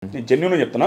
నేను జెన్యున్ చెప్తున్నా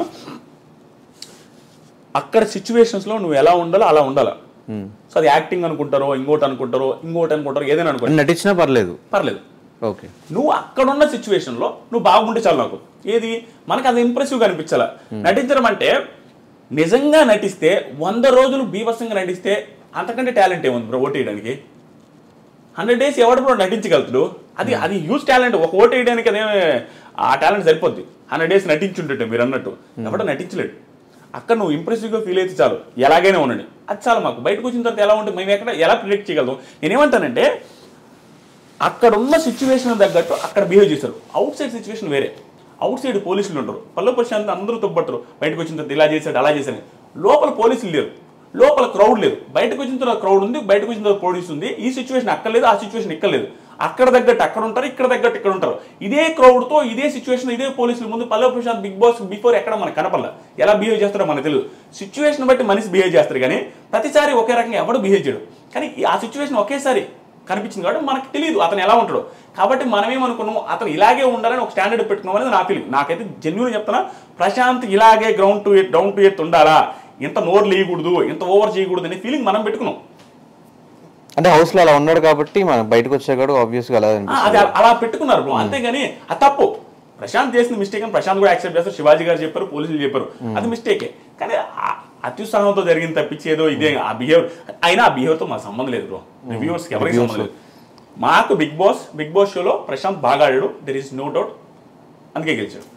అక్కడ సిచ్యువేషన్స్లో నువ్వు ఎలా ఉండాలో అలా ఉండాలి సో అది యాక్టింగ్ అనుకుంటారో ఇంకోటి అనుకుంటారో ఇంకోటి అనుకుంటారో ఏదైనా అనుకో నటించినా పర్లేదు పర్లేదు ఓకే నువ్వు అక్కడున్న సిచ్యువేషన్లో నువ్వు బాగుంటే చాలు నాకు ఏది మనకు అది ఇంప్రెసివ్గా అనిపించాలా నటించడం అంటే నిజంగా నటిస్తే వంద రోజులు బీభత్సంగా నటిస్తే అంతకంటే టాలెంట్ ఏముంది బ్రో ఓటు వేయడానికి హండ్రెడ్ డేస్ ఎవడు బ్రో నటించగలుగుతాడు అది అది హ్యూజ్ టాలెంట్ ఒక ఓటు వేయడానికి అదే ఆ టాలెంట్ సరిపోద్ది హండ్రెడ్ డేస్ నటించుంటుంటే మీరు అన్నట్టు ఎవడో నటించలేడు అక్కడ నువ్వు ఇంప్రెసివ్గా ఫీల్ అయితే చాలు ఎలాగైనా ఉండండి అది చాలు మాకు బయటకు వచ్చిన తర్వాత ఎలా ఉంటుంది మేము ఎక్కడ ఎలా ప్రిడిక్ట్ చేయగలుగుతాం నేనేమంటానంటే అక్కడ ఉన్న సిచ్యువేషన్ తగ్గట్టు అక్కడ బిహేవ్ చేశారు అవుట్ సైడ్ సిచ్యువేషన్ వేరే అవుట్ సైడ్ పోలీసులు ఉంటారు పల్లె ప్రశాంత్ అందరూ తొబ్బడతారు బయటకు వచ్చిన తర్వాత ఇలా చేశాడు అలా చేశాడు లోపల పోలీసులు లేరు లోపల క్రౌడ్ లేదు బయటకు వచ్చిన తర్వాత క్రౌడ్ ఉంది బయటకు వచ్చిన తర్వాత పోలీసు ఉంది ఈ సిచ్యువేషన్ అక్కడ లేదు ఆ సిచ్యువేషన్ ఇక్కడ లేదు అక్కడ తగ్గట్టు అక్కడ ఉంటారు ఇక్కడ తగ్గట్టు ఇక్కడ ఉంటారు ఇదే క్రౌడ్తో ఇదే సిచ్యువేషన్ ఇదే పోలీసుల ముందు పల్లె ప్రశాంత్ బిగ్ బాస్ బిఫోర్ ఎక్కడ మనకు కనపడలే ఎలా బిహేవ్ చేస్తారో మనకు తెలియదు సిచ్యువేషన్ బట్టి మనిషి బిహేవ్ చేస్తారు కానీ ప్రతిసారి ఒకే రకంగా ఎవడు బిహేవ్ చేయడు కానీ ఈ- ఆ సిచ్యువేషన్ ఒకేసారి కనిపించింది కాబట్టి మనకు తెలియదు అతను ఎలా ఉంటాడు కాబట్టి మనం ఏమనుకున్నాము అతను ఇలాగే ఉండాలని ఒక స్టాండర్డ్ పెట్టుకున్నాం అనేది నా ఫీలింగ్ నాకైతే జెన్యున్ చెప్తున్నా ప్రశాంత్ ఇలాగే ground to earth down to earth ఉండాలా ఇంత నోరు లేయకూడదు ఇంత ఓవర్ చేయకూడదు అనే ఫీలింగ్ మనం పెట్టుకున్నాం అంటే హౌస్ లో అలా ఉన్నాడు కాబట్టి మనం బయటకు వచ్చాక ఆబ్వియస్ గా అలా ఆ, అనిపిస్తుంది అది అలా- అలా పెట్టుకున్నారు బ్రో అంతేగాని అది తప్పు ప్రశాంత్ చేసిన మిస్టేక్ అని ప్రశాంత్ కూడా యాక్సెప్ట్ చేస్తారు శివాజీ గారు చెప్పారు పోలీసులు చెప్పారు అది మిస్టేకే కానీ ఆ అత్యుత్సాహంతో జరిగింది తప్పించి ఏదో ఇదే ఆ బిహేవియర్ అయినా ఆ బిహేవియర్తో మా సంబంధం లేదు బ్రో రివ్యూవర్స్కి ఎవరికి సంబంధం లేదు మాకు బిగ్ బాస్ బిగ్ బాస్ షోలో ప్రశాంత్ బాగా ఆడాడు దెర్ ఈస్ నో డౌట్ అందుకే గెలిచాడు